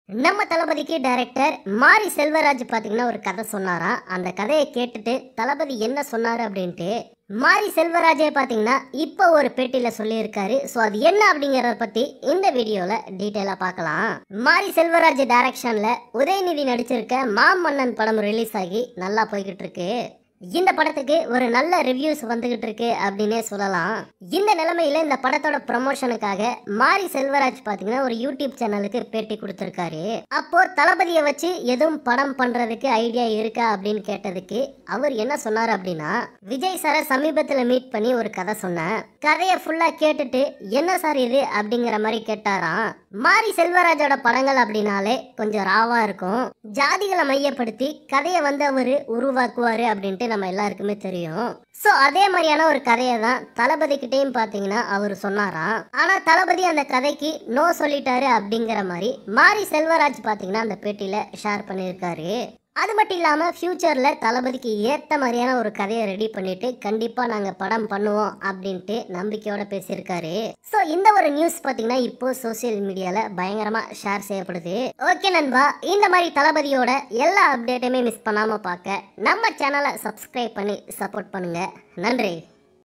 நம்ம தளபதிக்கு டைரக்டர் மாரி செல்வராஜ் பாத்தீங்கன்னா ஒரு கதை சொன்னாராம் அந்த கதையை கேட்டுட்டு தளபதி என்ன சொன்னாரு அப்படின்ட்டு மாரி செல்வராஜே பாத்தீங்கன்னா இப்போ ஒரு பேட்டியில சொல்லியிருக்காரு ஸோ அது என்ன அப்படிங்கறத பத்தி இந்த வீடியோல டீட்டெயிலா பார்க்கலாம் மாரி செல்வராஜ் டைரக்ஷன்ல உதயநிதி நடிச்சிருக்க மாமன்னன் படம் ரிலீஸ் ஆகி நல்லா போய்கிட்டு இருக்கு இந்த படத்துக்கு ஒரு நல்ல ரிவ்யூஸ் வந்துகிட்டு இருக்கு அப்படின்னே சொல்லலாம் இந்த நிலைமையில இந்த படத்தோட ப்ரமோஷனுக்காக மாரி செல்வராஜ் பாத்தீங்கன்னா ஒரு யூடியூப் சேனலுக்கு பேட்டி கொடுத்திருக்காரு அப்போ தளபதியை வச்சு எதுவும் படம் பண்றதுக்கு ஐடியா இருக்கா அப்படின்னு கேட்டதுக்கு அவர் என்ன சொன்னார் அப்படின்னா விஜய் சாரை சமீபத்துல மீட் பண்ணி ஒரு கதை சொன்னேன் கதையை ஃபுல்லா கேட்டுட்டு என்ன சார் இது அப்படிங்கிற மாதிரி கேட்டாராம் மாரி செல்வராஜோட படங்கள் அப்படின்னாலே கொஞ்சம் ராவா இருக்கும் ஜாதிகளை மையப்படுத்தி கதையை வந்து அவரு உருவாக்குவாரு அப்படின்ட்டு நம்ம எல்லாருக்குமே தெரியும் சோ அதே மாதிரியான ஒரு கதையை தான் தளபதி கிட்டேயும் பாத்தீங்கன்னா அவர் சொன்னாராம் ஆனா தளபதி அந்த கதைக்கு நோ சொல்லிட்டாரு அப்படிங்கிற மாதிரி மாரி செல்வராஜ் பாத்தீங்கன்னா அந்த பேட்டியில ஷேர் பண்ணியிருக்காரு அது மட்டும் இல்லாம ஃபியூச்சர்ல தளபதிக்கு ஏத்த மாதிரியான ஒரு கதையை ரெடி பண்ணிட்டு கண்டிப்பா நாங்க படம் பண்ணுவோம் அப்படின்ட்டு நம்பிக்கையோட பேசியிருக்காரு சோ இந்த ஒரு நியூஸ் பாத்தீங்கன்னா இப்போ சோசியல் மீடியால பயங்கரமா ஷேர் செய்யப்படுது ஓகே நண்பா இந்த மாதிரி தளபதியோட எல்லா அப்டேட்டுமே மிஸ் பண்ணாம பார்க்க நம்ம சேனலை சப்ஸ்கிரைப் பண்ணி சப்போர்ட் பண்ணுங்க நன்றி